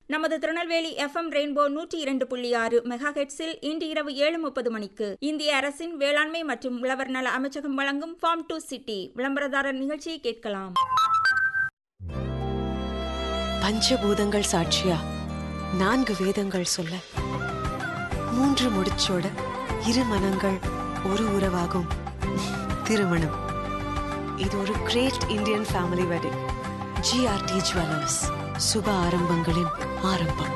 நமது Tirunelveli FM rainbow நூற்றி இரண்டு புள்ளி ஆறு மெகா ஹெட்ஸில் இன்று இரவு ஏழு முப்பது மணிக்கு இந்திய அரசின் வேளாண்மை மற்றும் உழவர் நல அமைச்சகம் வழங்கும் ஃபார்ம் டு சிட்டி விளம்பரதாரர் நிகழ்ச்சியை கேட்கலாம் பஞ்சபூதங்கள் சாட்சியா நான்கு வேதங்கள் சொல்ல மூன்று முடிச்சோட இரு மனங்கள் ஒரு உறவாகும் திருமணம் இது ஒரு great Indian family wedding GRT jewellers சுப ஆரம்பங்களின் ஆரம்பம்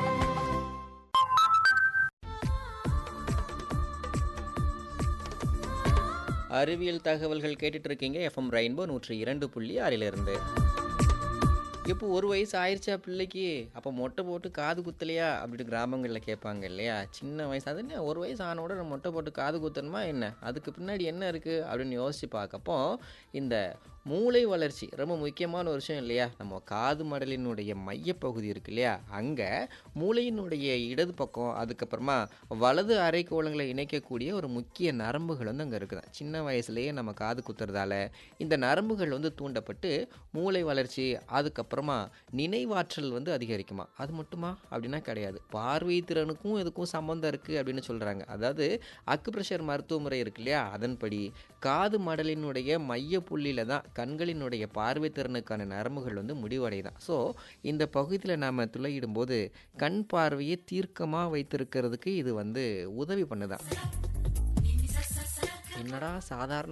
அறிவியல் தகவல்கள் கேட்டுட்டு இருக்கீங்க எஃப்எம் ரெயின்போ நூற்றி இரண்டு புள்ளி ஆறிலிருந்து இப்போ ஒரு வயசு ஆயிடுச்சா பிள்ளைக்கு அப்போ மொட்டை போட்டு காது குத்தலையா அப்படின்னு கிராமங்களில் கேட்பாங்க இல்லையா சின்ன வயசு அது என்ன ஒரு வயசு ஆனோட நம்ம மொட்டை போட்டு காது குத்தணுமா என்ன அதுக்கு பின்னாடி என்ன இருக்குது அப்படின்னு யோசிச்சு பார்க்கப்போ இந்த மூளை வளர்ச்சி ரொம்ப முக்கியமான ஒரு விஷயம் இல்லையா நம்ம காது மடலினுடைய மையப்பகுதி இருக்கு இல்லையா அங்கே மூளையினுடைய இடது பக்கம் அதுக்கப்புறமா வலது அரைக்கோளங்களை இணைக்கக்கூடிய ஒரு முக்கிய நரம்புகள் வந்து அங்கே இருக்குது சின்ன வயசுலேயே நம்ம காது குத்துறதால இந்த நரம்புகள் வந்து தூண்டப்பட்டு மூளை வளர்ச்சி அதுக்கப்புறமா நினைவாற்றல் வந்து அதிகரிக்குமா அது மட்டுமா அப்படின்னா கிடையாது பார்வை திறனுக்கும் இதுக்கும் சம்மந்தம் இருக்குது அப்படின்னு சொல்கிறாங்க அதாவது அக்குப்ரெஷர் மருத்துவ முறை இருக்கு இல்லையா அதன்படி காது மடலினுடைய மைய புள்ளியில் தான் கண்களினுடைய பார்வை திறனுக்கான நரம்புகள் வந்து முடிவடைதான் ஸோ இந்த பகுதியில் நாம் துளையிடும்போது கண் பார்வையை தீர்க்கமாக வைத்திருக்கிறதுக்கு இது வந்து உதவி பண்ணுதான் என்னடா சாதாரண